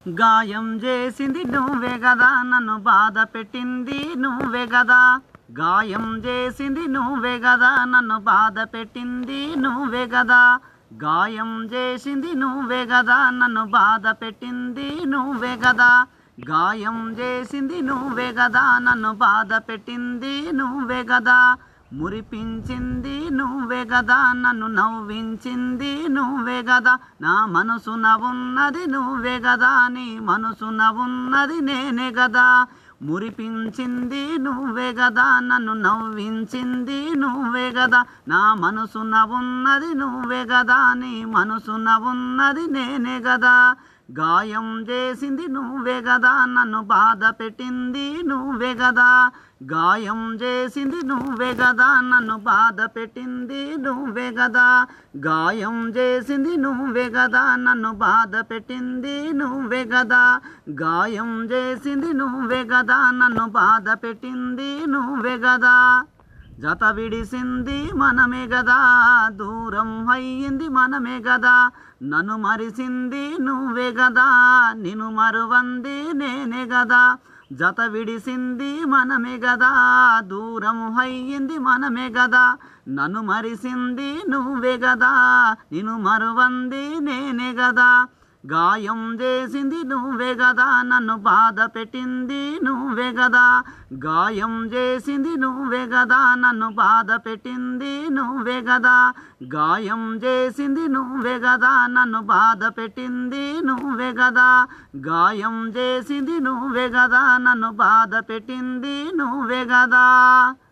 గాయం చేసింది నువ్వే కదా నన్ను బాధ పెట్టింది నువ్వే కదా గాయం చేసింది నువ్వే కదా నన్ను బాధ పెట్టింది నువ్వే కదా గాయం చేసింది నువ్వే కదా నన్ను బాధ పెట్టింది నువ్వే కదా గాయం చేసింది నువ్వే కదా నన్ను బాధ పెట్టింది నువ్వే కదా మురిపించింది నువ్వే కదా నన్ను నవ్వించింది నువ్వే కదా నా మనసున ఉన్నది నువ్వే కదా నీ మనసున ఉన్నది నేనే కదా మురిపించింది నువ్వే కదా నన్ను నవ్వించింది నువ్వే కదా నా మనసున ఉన్నది నువ్వే కదా నీ మనసున ఉన్నది నేనే కదా గాయం చేసింది నువ్వే కదా నన్ను బాధ పెట్టింది నువ్వే కదా గాయం చేసింది నువ్వే కదా నన్ను బాధ పెట్టింది నువ్వే కదా గాయం చేసింది నువ్వే కదా నన్ను బాధ పెట్టింది నువ్వే కదా గాయం చేసింది నువ్వే కదా నన్ను బాధ పెట్టింది నువ్వే కదా జత విడిసింది మనమే గదా దూరం అయ్యింది మనమే గదా నన్ను మరిసింది నువ్వే గదా నిన్ను మరువంది నేనే గదా జత విడిసింది మనమే గదా దూరం అయ్యింది మనమే గదా నన్ను మరిసింది నువ్వే గదా నిన్ను మరువంది నేనే గదా గాయం చేసింది నువ్వే కదా నన్ను బాధ పెట్టింది నువ్వే కదా గాయం చేసింది నువ్వే కదా నన్ను బాధ పెట్టింది నువ్వే కదా గాయం చేసింది నువ్వే కదా నన్ను బాధ పెట్టింది నువ్వే కదా గాయం చేసింది నువ్వే కదా నన్ను బాధ పెట్టింది నువ్వే కదా